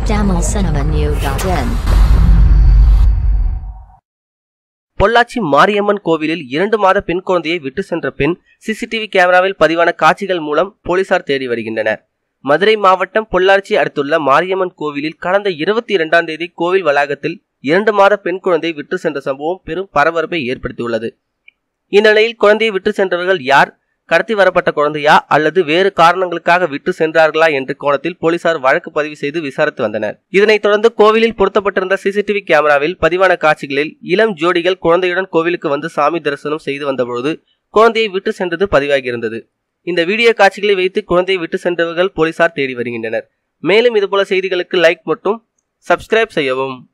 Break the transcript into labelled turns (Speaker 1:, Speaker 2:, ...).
Speaker 1: tamilcinemanew.in
Speaker 2: Pollachi Mariamman கோவிலில் இரண்டு மாத பெண் குழந்தையை விட்டு சென்ற பெண் சிசிடிவி கேமராவில் பதிவான காட்சிகள் மூலம் போலீசார் தேடி வருகின்றனர் மதுரை மாவட்டம் பொள்ளாச்சி அடுத்துள்ள மாரியம்மன் கோவிலில் கடந்த இருபத்தி இரண்டாம் தேதி கோவில் வளாகத்தில் இரண்டு மாத பெண் குழந்தையை விட்டு சென்ற சம்பவம் பெரும் பரபரப்பை ஏற்படுத்தியுள்ளது இந்நிலையில் குழந்தையை விட்டு சென்றவர்கள் யார் கடத்தி வரப்பட்ட குழந்தையா அல்லது வேறு காரணங்களுக்காக விட்டு சென்றார்களா என்ற கோணத்தில் போலீசார் வழக்கு பதிவு செய்து விசாரித்து வந்தனர் இதனைத் தொடர்ந்து கோவிலில் பொருத்தப்பட்டிருந்த சிசிடிவி கேமராவில் பதிவான காட்சிகளில் இளம் ஜோடிகள் குழந்தையுடன் கோவிலுக்கு வந்து சாமி தரிசனம் செய்து வந்தபொழுது குழந்தையை விட்டு சென்றது பதிவாகியிருந்தது இந்த வீடியோ காட்சிகளை வைத்து குழந்தையை விட்டு சென்றவர்கள் போலீசார் தேடி வருகின்றனர் மேலும் இதுபோல செய்திகளுக்கு லைக் மற்றும் சப்ஸ்கிரைப் செய்யவும்